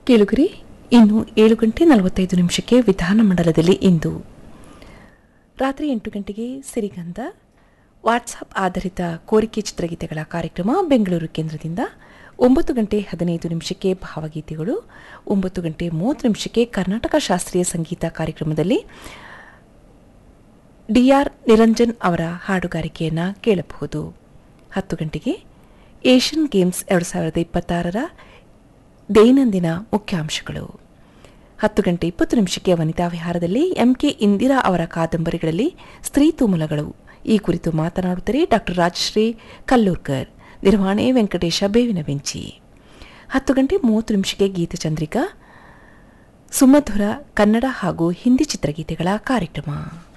ಕೇಳುಗರಿ ಇನ್ನು ಏಳು ಗಂಟೆ ನಲವತ್ತೈದು ನಿಮಿಷಕ್ಕೆ ವಿಧಾನಮಂಡಲದಲ್ಲಿ ಇಂದು ರಾತ್ರಿ ಎಂಟು ಗಂಟೆಗೆ ಸಿರಿಗಂಧ ವಾಟ್ಸಾಪ್ ಆಧಾರಿತ ಕೋರಿಕೆ ಚಿತ್ರಗೀತೆಗಳ ಕಾರ್ಯಕ್ರಮ ಬೆಂಗಳೂರು ಕೇಂದ್ರದಿಂದ ಒಂಬತ್ತು ಗಂಟೆ ಹದಿನೈದು ನಿಮಿಷಕ್ಕೆ ಭಾವಗೀತೆಗಳು ಒಂಬತ್ತು ಗಂಟೆ ಮೂವತ್ತು ನಿಮಿಷಕ್ಕೆ ಕರ್ನಾಟಕ ಶಾಸ್ತ್ರೀಯ ಸಂಗೀತ ಕಾರ್ಯಕ್ರಮದಲ್ಲಿ ಡಿಆರ್ ನಿರಂಜನ್ ಅವರ ಹಾಡುಗಾರಿಕೆಯನ್ನು ಕೇಳಬಹುದು ಹತ್ತು ಗಂಟೆಗೆ ಏಷ್ಯನ್ ಗೇಮ್ಸ್ ಎರಡು ಸಾವಿರದ ಇಪ್ಪತ್ತಾರರ ದೈನಂದಿನ ಮುಖ್ಯಾಂಶಗಳು ಹತ್ತು ಗಂಟೆ ಇಪ್ಪತ್ತು ನಿಮಿಷಕ್ಕೆ ವನಿತಾ ವಿಹಾರದಲ್ಲಿ ಎಂಕೆ ಇಂದಿರಾ ಅವರ ಕಾದಂಬರಿಗಳಲ್ಲಿ ಸ್ತ್ರೀ ತುಮುಲಗಳು ಈ ಕುರಿತು ಮಾತನಾಡುತ್ತಾರೆ ಡಾಕ್ಟರ್ ರಾಜಶ್ರೀ ಕಲ್ಲೂರ್ಕರ್ ನಿರ್ವಹಣೆ ವೆಂಕಟೇಶ ಬೇವಿನ ಬೆಂಚಿ ಹತ್ತು ಗಂಟೆ ಮೂವತ್ತು ನಿಮಿಷಕ್ಕೆ ಗೀತಚಂದ್ರಿಕಾ ಸುಮಧುರ ಕನ್ನಡ ಹಾಗೂ ಹಿಂದಿ ಚಿತ್ರಗೀತೆಗಳ ಕಾರ್ಯಕ್ರಮ